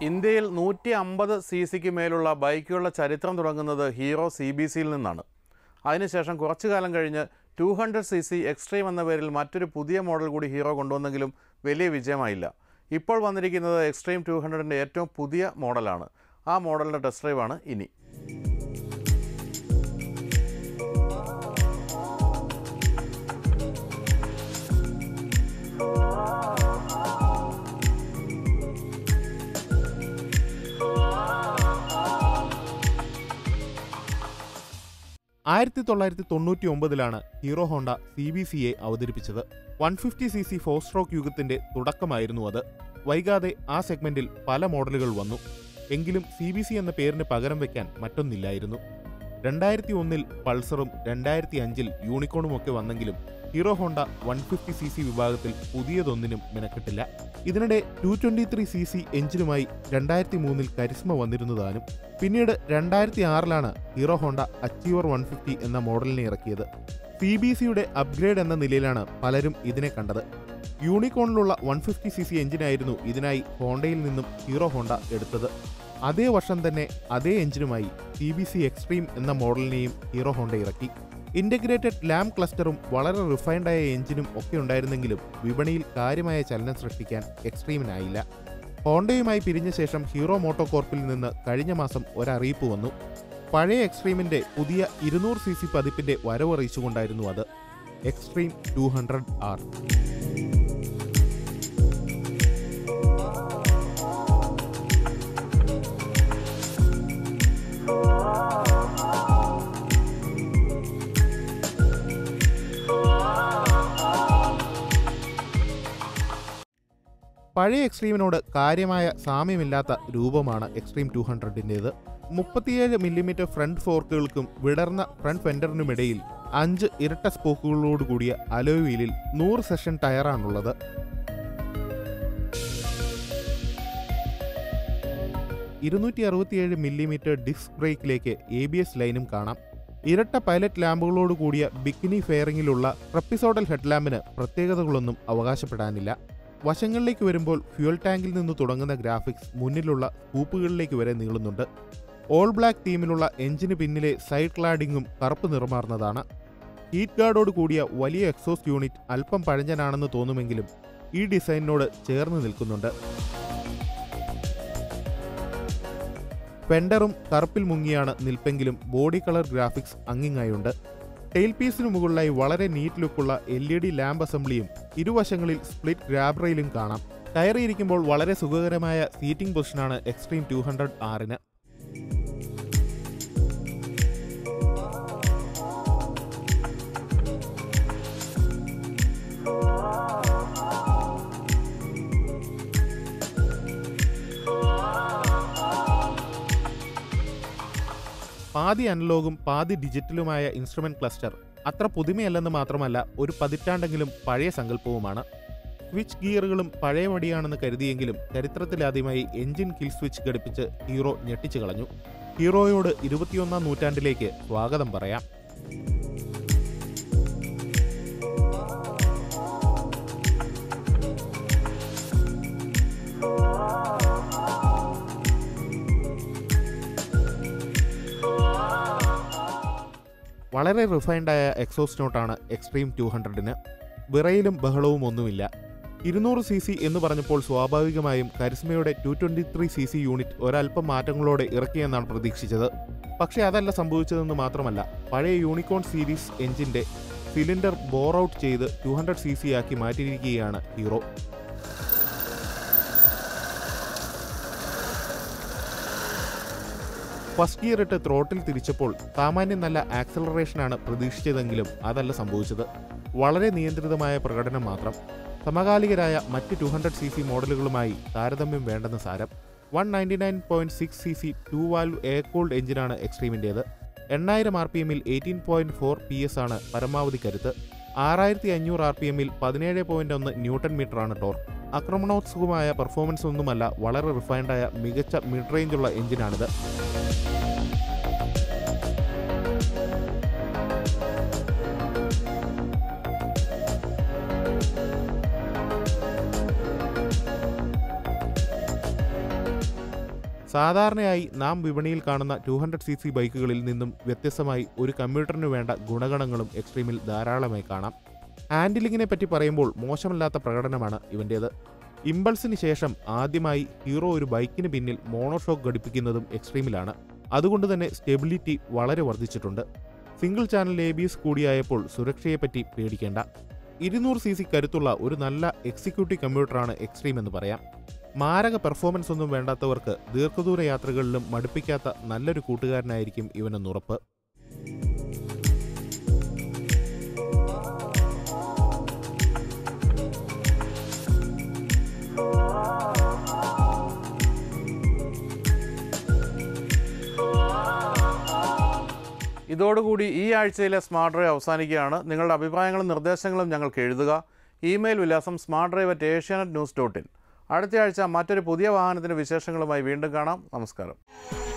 ഇന്ത്യയിൽ നൂറ്റി അമ്പത് സി സിക്ക് മേലുള്ള ബൈക്കുകളുടെ ചരിത്രം തുടങ്ങുന്നത് ഹീറോ സി ബി സിയിൽ നിന്നാണ് അതിനുശേഷം കുറച്ചു കാലം കഴിഞ്ഞ് two hundred C C Xtreme എന്ന പേരിൽ മറ്റൊരു പുതിയ മോഡൽ കൂടി ഹീറോ കൊണ്ടുവന്നെങ്കിലും വലിയ വിജയമായില്ല ഇപ്പോൾ വന്നിരിക്കുന്നത് എക്സ്ട്രീം ടു ഹൺഡ്രഡിൻ്റെ ഏറ്റവും പുതിയ മോഡലാണ് ആ മോഡലിൻ്റെ ടെസ്റ്റ് ഡ്രൈവാണ് ഇനി ആയിരത്തി തൊള്ളായിരത്തി തൊണ്ണൂറ്റി ഒമ്പതിലാണ് Hero Honda C B C A അവതരിപ്പിച്ചത് one fifty C C four stroke യുഗത്തിന്റെ തുടക്കമായിരുന്നു അത് വൈകാതെ ആ സെഗ്മെന്റിൽ പല മോഡലുകൾ വന്നു എങ്കിലും സി ബി സി എന്ന പേരിന് പകരം വെക്കാൻ മറ്റൊന്നില്ലായിരുന്നു രണ്ടായിരത്തി ഒന്നിൽ പൾസറും രണ്ടായിരത്തി അഞ്ചിൽ യൂണിക്കോണും ഒക്കെ വന്നെങ്കിലും Hero Honda one fifty C C വിഭാഗത്തിൽ പുതിയതൊന്നിനും മെനക്കെട്ടില്ല ഇതിനിടെ two twenty three C C എഞ്ചിനുമായി രണ്ടായിരത്തി മൂന്നിൽ കരിസ്മ വന്നിരുന്നതാനും പിന്നീട് രണ്ടായിരത്തി ആറിലാണ് Hero Honda Achiever one fifty എന്ന മോഡലിനെ ഇറക്കിയത് സി ബി സിയുടെ അപ്ഗ്രേഡ് എന്ന നിലയിലാണ് പലരും ഇതിനെ കണ്ടത് യൂണിക്കോണിലുള്ള വൺ ഫിഫ്റ്റി സി സി എഞ്ചിനായിരുന്നു ഇതിനായി ഹോണ്ടയിൽ നിന്നും ഹീറോ ഹോണ്ട എടുത്തത് അതേ വർഷം തന്നെ അതേ എഞ്ചിനുമായി സി ബി സി എക്സ്ട്രീം എന്ന മോഡലിനെയും ഹീറോ ഹോണ്ട ഇറക്കി ഇന്റഗ്രേറ്റഡ് ലാം ക്ലസ്റ്ററും വളരെ റിഫൈൻഡായ എഞ്ചിനും ഒക്കെ ഉണ്ടായിരുന്നെങ്കിലും വിപണിയിൽ കാര്യമായ ചലനം സൃഷ്ടിക്കാൻ എക്സ്ട്രീമിനായില്ല ഹോണ്ടയുമായി പിരിഞ്ഞ ശേഷം ഹീറോ മോട്ടോകോർപ്പിൽ നിന്ന് കഴിഞ്ഞ മാസം ഒരറിയിപ്പ് വന്നു പഴയ എക്സ്ട്രീമിന്റെ പുതിയ ഇരുന്നൂറ് സി സി പതിപ്പിന്റെ വരവറിയിച്ചുകൊണ്ടായിരുന്നു അത് എക്സ്ട്രീം ടു ഹൺഡ്രഡ് ആർ പഴയ എക്സ്ട്രീമിനോട് കാര്യമായ സാമ്യമില്ലാത്ത രൂപമാണ് എക്സ്ട്രീം ടു ഹൺഡ്രഡിൻ്റേത് മുപ്പത്തിയേഴ് മില്ലിമീറ്റർ ഫ്രണ്ട് ഫോർക്കുകൾക്കും വിടർന്ന ഫ്രണ്ട് ഫെൻഡറിനുമിടയിൽ അഞ്ച് ഇരട്ട സ്പോക്കുകളോട് കൂടിയ അലോയ് വീലിൽ നൂറ് സെഷൻ ടയറാണുള്ളത് ഇരുന്നൂറ്റി അറുപത്തിയേഴ് മില്ലിമീറ്റർ ഡിസ്ക് ബ്രേക്കിലേക്ക് എ ബി എസ് ലൈനും കാണാം ഇരട്ട പൈലറ്റ് ലാമ്പുകളോട് കൂടിയ ബിക്കിനി ഫെയറിംഗിലുള്ള ട്രപ്പിസോഡൽ ഹെഡ്ലാമ്പിന് പ്രത്യേകതകളൊന്നും അവകാശപ്പെടാനില്ല വശങ്ങളിലേക്ക് വരുമ്പോൾ ഫ്യൂൽ ടാങ്കിൽ നിന്ന് തുടങ്ങുന്ന ഗ്രാഫിക്സ് മുന്നിലുള്ള കൂപ്പുകളിലേക്ക് വരെ നീളുന്നുണ്ട് ഓൾ ബ്ലാക്ക് തീമിലുള്ള എഞ്ചിന് പിന്നിലെ സൈഡ് ക്ലാഡിങ്ങും കറുപ്പ് നിറമാർന്നതാണ് ഹീറ്റ് ഗാർഡോട് കൂടിയ വലിയ എക്സോസ്റ്റ് യൂണിറ്റ് അല്പം പഴഞ്ചനാണെന്ന് തോന്നുമെങ്കിലും ഈ ഡിസൈനിനോട് ചേർന്ന് നിൽക്കുന്നുണ്ട് ഫെൻഡറും കറുപ്പിൽ മുങ്ങിയാണ് നിൽപ്പെങ്കിലും ബോഡി കളർ ഗ്രാഫിക്സ് അങ്ങിങ്ങായുണ്ട് ടെയിൽ പീസിനു മുകളിലായി വളരെ നീറ്റ് ലുക്കുള്ള എൽ ഇ ഡി ലാമ്പ് അസംബ്ലിയും ഇരുവശങ്ങളിൽ സ്പ്ലിറ്റ് ഗ്രാബ് റെയിലും കാണാം കയറിയിരിക്കുമ്പോൾ വളരെ സുഖകരമായ സീറ്റിംഗ് പൊസിഷനാണ് എക്സ്ട്രീം ടു ഹൺഡ്രഡ് ആറിന് പാതി അനലോഗും പാതി ഡിജിറ്റലുമായ ഇൻസ്ട്രുമെന്റ് ക്ലസ്റ്റർ അത്ര പുതുമയല്ലെന്ന് മാത്രമല്ല ഒരു പതിറ്റാണ്ടെങ്കിലും പഴയ സങ്കല്പവുമാണ് സ്വിച്ച് ഗിയറുകളും പഴയ മടിയാണെന്ന് കരുതിയെങ്കിലും ചരിത്രത്തിലാദ്യമായി എഞ്ചിൻ കിൽ സ്വിച്ച് ഘടിപ്പിച്ച് ഹീറോ ഞെട്ടിച്ചു കളഞ്ഞു ഹീറോയോട് ഇരുപത്തിയൊന്നാം നൂറ്റാണ്ടിലേക്ക് സ്വാഗതം പറയാം വളരെ റിഫൈൻഡായ എക്സോസ്റ്റ് നോട്ടാണ് എക്സ്ട്രീം ടു ഹൺഡ്രഡിന് വിറയിലും ബഹളവും ഒന്നുമില്ല ഇരുന്നൂറ് സി സി എന്ന് പറഞ്ഞപ്പോൾ സ്വാഭാവികമായും കരിസ്മയുടെ two twenty three C C unit ഒരല്പം മാറ്റങ്ങളോടെ ഇറക്കിയെന്നാണ് പ്രതീക്ഷിച്ചത് പക്ഷേ അതല്ല സംഭവിച്ചതെന്ന് മാത്രമല്ല പഴയ യൂണിക്കോൺ സീരീസ് എഞ്ചിന്റെ സിലിണ്ടർ ബോർ ഔട്ട് ചെയ്ത് ടു ഹൺഡ്രഡ് സി സി ആക്കി മാറ്റിയിരിക്കുകയാണ് ഹീറോ ഫസ്റ്റ് ഗിയർ ഇട്ട് ത്രോട്ടിൽ തിരിച്ചപ്പോൾ സാമാന്യം നല്ല ആക്സലറേഷനാണ് പ്രതീക്ഷിച്ചതെങ്കിലും അതല്ല സംഭവിച്ചത് വളരെ നിയന്ത്രിതമായ പ്രകടനം മാത്രം സമകാലികരായ മറ്റ് ടു ഹൺഡ്രഡ് സി സി മോഡലുകളുമായി താരതമ്യം വേണ്ടെന്ന് സാരം one ninety nine point six C C two valve air cooled എഞ്ചിനാണ് എക്സ്ട്രീമിൻ്റേത് എണ്ണായിരം ആർ പി എമ്മിൽ eighteen point four P S ആണ് പരമാവധി കരുത്ത് ആറായിരത്തി അഞ്ഞൂറ് ആർ പി എമ്മിൽ പതിനേഴ് പോയിന്റ് ഒന്ന് ന്യൂട്ടൺ മീറ്ററാണ് ടോർക്ക് ആക്രമണോത്സുകമായ പെർഫോമൻസ് ഒന്നുമല്ല വളരെ റിഫൈൻഡായ മികച്ച മിഡ് റേഞ്ചുള്ള എഞ്ചിനാണിത് സാധാരണയായി നാം വിപണിയിൽ കാണുന്ന ടു ഹൺഡ്രഡ് സി സി ബൈക്കുകളിൽ നിന്നും വ്യത്യസ്തമായി ഒരു കമ്പ്യൂട്ടറിന് വേണ്ട ഗുണഗണങ്ങളും എക്സ്ട്രീമിൽ ധാരാളമായി കാണാം ഹാൻഡിലിങ്ങിനെ പറ്റി പറയുമ്പോൾ മോശമല്ലാത്ത പ്രകടനമാണ് ഇവൻ്റേത് ഇമ്പൾസിന് ശേഷം ആദ്യമായി ഹീറോ ഒരു ബൈക്കിന് പിന്നിൽ മോണോഷോക്ക് ഘടിപ്പിക്കുന്നതും എക്സ്ട്രീമിലാണ് അതുകൊണ്ട് തന്നെ സ്റ്റെബിലിറ്റി വളരെ വർദ്ധിച്ചിട്ടുണ്ട് single channel A B S കൂടിയായപ്പോൾ സുരക്ഷയെപ്പറ്റി പേടിക്കേണ്ട ഇരുന്നൂറ് സി സി കരുത്തുള്ള ഒരു നല്ല എക്സിക്യൂട്ടീവ് കമ്പ്യൂട്ടറാണ് എക്സ്ട്രീം എന്ന് പറയാം മാരക പെർഫോമൻസ് ഒന്നും വേണ്ടാത്തവർക്ക് ദീർഘദൂര യാത്രകളിലും മടുപ്പിക്കാത്ത നല്ലൊരു കൂട്ടുകാരനായിരിക്കും ഇവനെന്നുറപ്പ് ഇതോടുകൂടി ഈ ആഴ്ചയിലെ സ്മാർട്ട് ഡ്രൈവ് അവസാനിക്കുകയാണ് നിങ്ങളുടെ അഭിപ്രായങ്ങളും നിർദ്ദേശങ്ങളും ഞങ്ങൾക്ക് എഴുതുക ഇമെയിൽ വിലാസം smart drive at Asianet news dot in അടുത്ത ആഴ്ച മറ്റൊരു പുതിയ വാഹനത്തിൻ്റെ വിശേഷങ്ങളുമായി വീണ്ടും കാണാം നമസ്കാരം